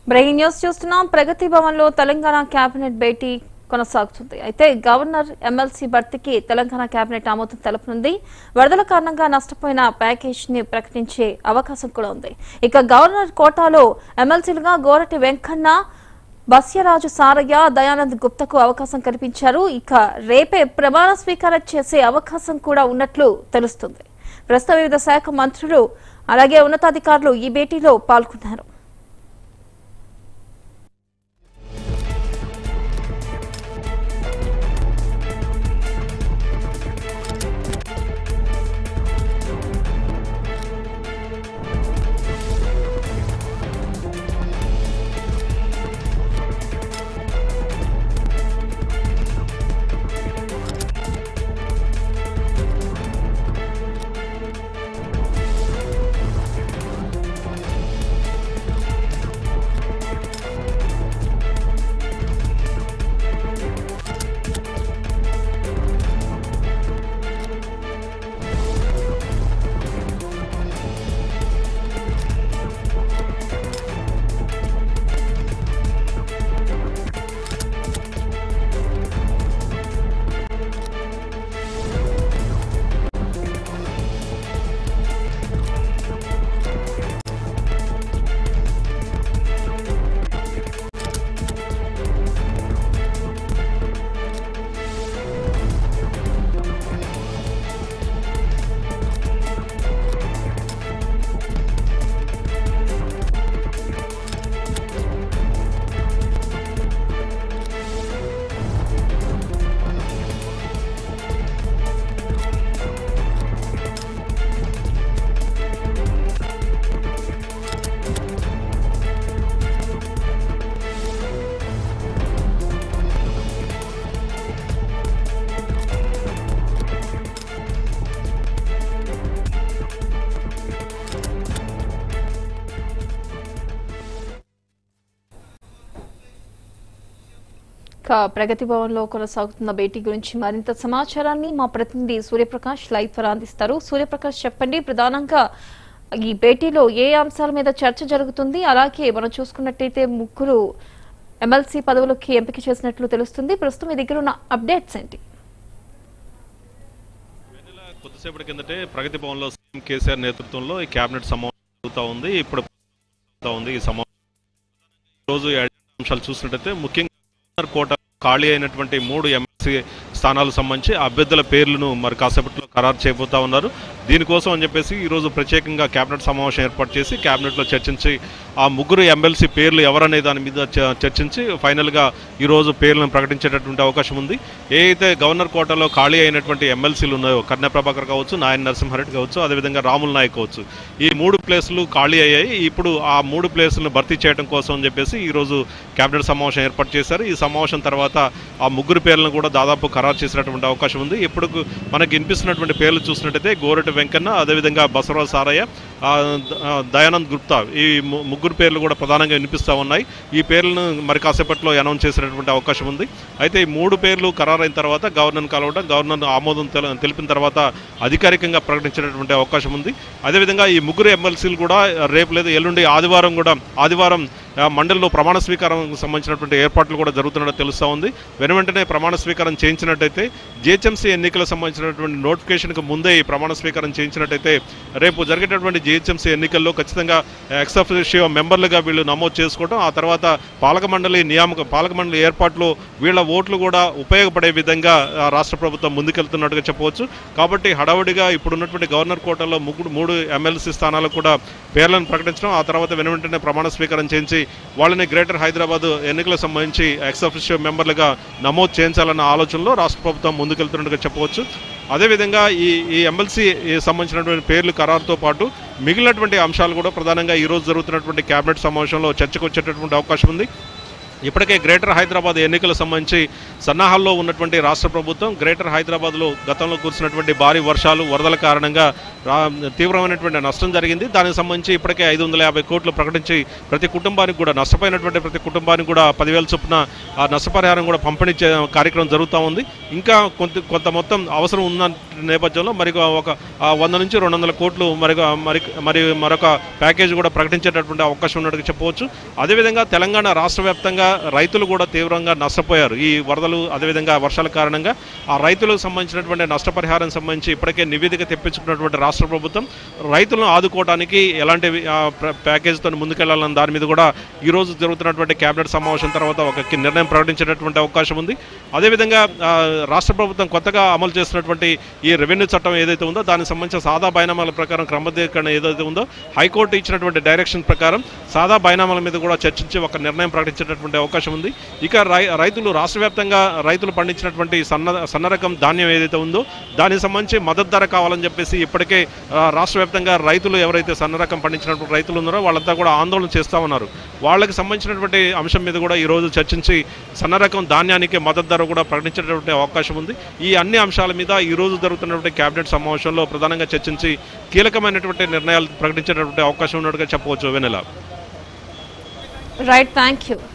breaking news చూస్తున్నాం ప్రగతి భవన్ లో Telangana cabinet భేటీ కొనసాగుతుంది అయితే గవర్నర్ ఎమ్మెల్సీ భర్తీకి తెలంగాణ కేబినెట్ ఆమోదం తెలపనుంది వరదల కారణంగా నష్టపోయిన ప్యాకేజ్ ని ప్రకటించే అవకాశం కూడా ఉంది ఇక గవర్నర్ కోటాలో ఎమ్మెల్సీలుగా గోరటి వెంకన్న బస్యరాజు సారయ్య దయానంద్ గుప్తకు అవకాశం కల్పించారు ఇక రేపే ప్రమాణ స్వీకారం చేసే అవకాశం కూడా ఉన్నట్లు తెలుస్తుంది ప్రస్తుత వివిధ శాఖ మంత్రులు అలాగే ఉన్నతాధికారులు ఈ భేటీలో పాల్గొన్నారు ఇక ప్రగతి భవన్ లో కొనసాగుతున్న భేటీ గురించి మరింత సమాచారాన్ని మా ప్రతినిధి సూర్యప్రకాష్ లైవ్ ద్వారా అందిస్తారు సూర్యప్రకాష్ చెప్పండి ప్రధానంగా ఈ భేటీలో ఏ అంశాల మీద చర్చ జరుగుతుంది అలాగే మనం చూసుకున్నట్టయితే ముగ్గురు ఎమ్మెల్సీ పదవులకి ఎంపిక చేసినట్లు తెలుస్తుంది ప్రస్తుతం మీ దగ్గర ఉన్న అప్డేట్స్ ఏంటి వెన్నెల కొద్దిసేపటి కిందటే ప్రగతి భవన్లో సీఎం కేసీఆర్ నేతృత్వంలో ఈ కేబినెట్ సమావేశం జరుగుతూ ఉంది ఇప్పుడు జరుగుతూ ఉంది ఈ సమావేశం ఈరోజు ఈ అజెండా అంశాలు చూసినట్టయితే ముఖ్యంగా గవర్నర్ కోట ఖాళీ అయినటువంటి మూడు ఎమ్మెల్సీ స్థానాలకు సంబంధించి అభ్యర్థుల పేర్లను మరి కాసేపట్లో ఖరారు చేయబోతా ఉన్నారు దీనికోసం అని చెప్పేసి ఈరోజు ప్రత్యేకంగా కేబినెట్ సమావేశం ఏర్పాటు చేసి కేబినెట్లో చర్చించి ఆ ముగ్గురు ఎమ్మెల్సీ పేర్లు ఎవరనే దాని మీద చ- చర్చించి ఫైనల్గా ఈరోజు పేర్లను ప్రకటించేటటువంటి అవకాశం ఉంది ఏ అయితే గవర్నర్ కోటలో ఖాళీ అయినటువంటి ఎమ్మెల్సీలు ఉన్నాయో కర్ణ ప్రభాకర్ కావచ్చు నాయన నరసింహారెడ్డి కావచ్చు అదేవిధంగా రాముల నాయక్ కావచ్చు ఈ మూడు ప్లేసులు ఖాళీ అయ్యాయి ఇప్పుడు ఆ మూడు ప్లేసులను భర్తీ చేయడం కోసం అని చెప్పేసి ఈరోజు కేబినెట్ సమావేశం ఏర్పాటు చేశారు ఈ సమావేశం తర్వాత ఆ ముగ్గురు పేర్లను కూడా దాదాపు ఖరారు చేసినటువంటి అవకాశం ఉంది ఇప్పుడు మనకి వినిపిస్తున్నటువంటి పేర్లు చూసినట్టయితే గోరటి వెంకన్న అదేవిధంగా బసవరాజు సారయ్య ఆ, ద- ఆ, దయానంద్ గుప్తా ఈ ము- ముగ్గురు పేర్లు కూడా ప్రధానంగా వినిపిస్తూ ఉన్నాయి ఈ పేర్లను మరి కాసేపట్లో అనౌన్స్ చేసినటువంటి అవకాశం ఉంది అయితే ఈ మూడు పేర్లు ఖరారైన తర్వాత గవర్నర్ని కలవడం గవర్నర్ ఆమోదం తెల- తెలిపిన తర్వాత అధికారికంగా ప్రకటించినటువంటి అవకాశం ఉంది అదేవిధంగా ఈ ముగ్గురు ఎమ్మెల్సీలు కూడా రేపు లేదా ఎల్లుండి ఆదివారం కూడా ఆదివారం ఆ, మండలిలో ప్రమాణ స్వీకారం సంబంధించినటువంటి ఏర్పాట్లు కూడా జరుగుతున్నట్టు తెలుస్తూ ఉంది వెను వెంటనే ప్రమాణ స్వీకారం చేయించినట్టయితే జిహెచ్ఎంసీ ఎన్నికలకు సంబంధించినటువంటి నోటిఫికేషన్కి ముందే ఈ ప్రమాణ స్వీకారం చేయించినట్టయితే రేపు జరిగేటటువంటి జిహెచ్ఎంసీ ఎన్నికల్లో ఖచ్చితంగా ఎక్స్ అఫిషియో మెంబర్లుగా వీళ్ళు నమోదు చేసుకోవడం ఆ తర్వాత పాలక మండలి నియామక పాలక మండలి ఏర్పాట్లు వీళ్ళ ఓట్లు కూడా ఉపయోగపడే విధంగా ఆ, రాష్ట్ర ప్రభుత్వం ముందుకెళ్తున్నట్టుగా చెప్పవచ్చు కాబట్టి హడావుడిగా ఇప్పుడు ఉన్నటువంటి గవర్నర్ కోటలో ముగ్గురు మూడు ఎమ్మెల్సీ స్థానాలకు కూడా పేర్లను ప్రకటించడం ఆ తర్వాత వెను వెంటనే ప్రమాణ స్వీకారం చేయించి వాళ్ళని గ్రేటర్ హైదరాబాద్ ఎన్నికలకు సంబంధించి ఎక్స్ అఫిషియో మెంబర్లుగా నమోదు చేయించాలన్న ఆలోచనలో రాష్ట్ర ప్రభుత్వం ముందుకెళ్తున్నట్టుగా చెప్పవచ్చు అదేవిధంగా ఈ ఈ ఎమ్మెల్సీ సంబంధించినటువంటి పేర్లు ఖరారుతో పాటు మిగిలినటువంటి అంశాలు కూడా ప్రధానంగా ఈ రోజు జరుగుతున్నటువంటి కేబినెట్ సమావేశంలో చర్చకు వచ్చేటటువంటి అవకాశం ఉంది ఇప్పటికే గ్రేటర్ హైదరాబాద్ ఎన్నికలకు సంబంధించి సన్నాహాల్లో ఉన్నటువంటి రాష్ట్ర ప్రభుత్వం గ్రేటర్ హైదరాబాద్లో గతంలో కురిసినటువంటి భారీ వర్షాలు వరదల కారణంగా రా- తీవ్రమైనటువంటి నష్టం జరిగింది దానికి సంబంధించి ఇప్పటికే ఐదు వందల యాభై కోట్లు ప్రకటించి ప్రతి కుటుంబానికి కూడా నష్టపోయినటువంటి ప్రతి కుటుంబానికి కూడా పదివేల చొప్పున ఆ నష్టపరిహారం కూడా పంపిణీ చే కార్యక్రమం జరుగుతూ ఉంది ఇంకా కొంత కొంత మొత్తం అవసరం ఉన్న నేపథ్యంలో మరి ఒక ఆ, వంద నుంచి రెండు వందల కోట్లు మరి మరి మరి మరొక ప్యాకేజ్ కూడా ప్రకటించేటటువంటి అవకాశం ఉన్నట్టుగా చెప్పవచ్చు అదేవిధంగా తెలంగాణ రాష్ట్ర వ్యాప్తంగా రైతులు కూడా తీవ్రంగా నష్టపోయారు ఈ వరదలు అదేవిధంగా వర్షాల కారణంగా ఆ రైతులకు సంబంధించినటువంటి నష్టపరిహారం సంబంధించి ఇప్పటికే నివేదిక తెప్పించుకున్నటువంటి రాష్ట్ర ప్రభుత్వం రైతులను ఆదుకోవడానికి ఎలాంటి ఆ, ప్ర- ప్యాకేజీతో ముందుకెళ్లాలన్న దాని మీద కూడా ఈ రోజు జరుగుతున్నటువంటి కేబినెట్ సమావేశం తర్వాత ఒక కి- నిర్ణయం ప్రకటించేటటువంటి అవకాశం ఉంది అదేవిధంగా ఆ, రాష్ట్ర ప్రభుత్వం కొత్తగా అమలు చేస్తున్నటువంటి ఈ రెవెన్యూ చట్టం ఏదైతే ఉందో దానికి సంబంధించిన సాదా బైనామాల ప్రకారం క్రమబద్ధీకరణ ఏదైతే ఉందో హైకోర్టు ఇచ్చినటువంటి డైరెక్షన్ ప్రకారం సాదా బైనామాల మీద కూడా చర్చించి ఒక నిర్ణయం ప్రకటించేటటువంటి అవకాశం ఉంది ఇక రై రైతులు రాష్ట్ర వ్యాప్తంగా రైతులు పండించినటువంటి సన్న సన్న రకం ధాన్యం ఏదైతే ఉందో దానికి సంబంధించి మద్దతు ధర కావాలని చెప్పేసి ఇప్పటికే ఆ, రాష్ట్ర వ్యాప్తంగా రైతులు ఎవరైతే సన్న రకం పండించినటువంటి రైతులు ఉన్నారో వాళ్ళంతా కూడా ఆందోళన చేస్తూ ఉన్నారు వాళ్ళకి సంబంధించినటువంటి అంశం మీద కూడా ఈ రోజు చర్చించి సన్న రకం ధాన్యానికి మద్దతు ధర కూడా ప్రకటించేటటువంటి అవకాశం ఉంది ఈ అన్ని అంశాల మీద ఈ రోజు జరుగుతున్నటువంటి కేబినెట్ సమావేశంలో ప్రధానంగా చర్చించి కీలకమైనటువంటి నిర్ణయాలు ప్రకటించేటటువంటి అవకాశం ఉన్నట్టుగా చెప్పవచ్చు వెనెల రైట్ థ్యాంక్ యూ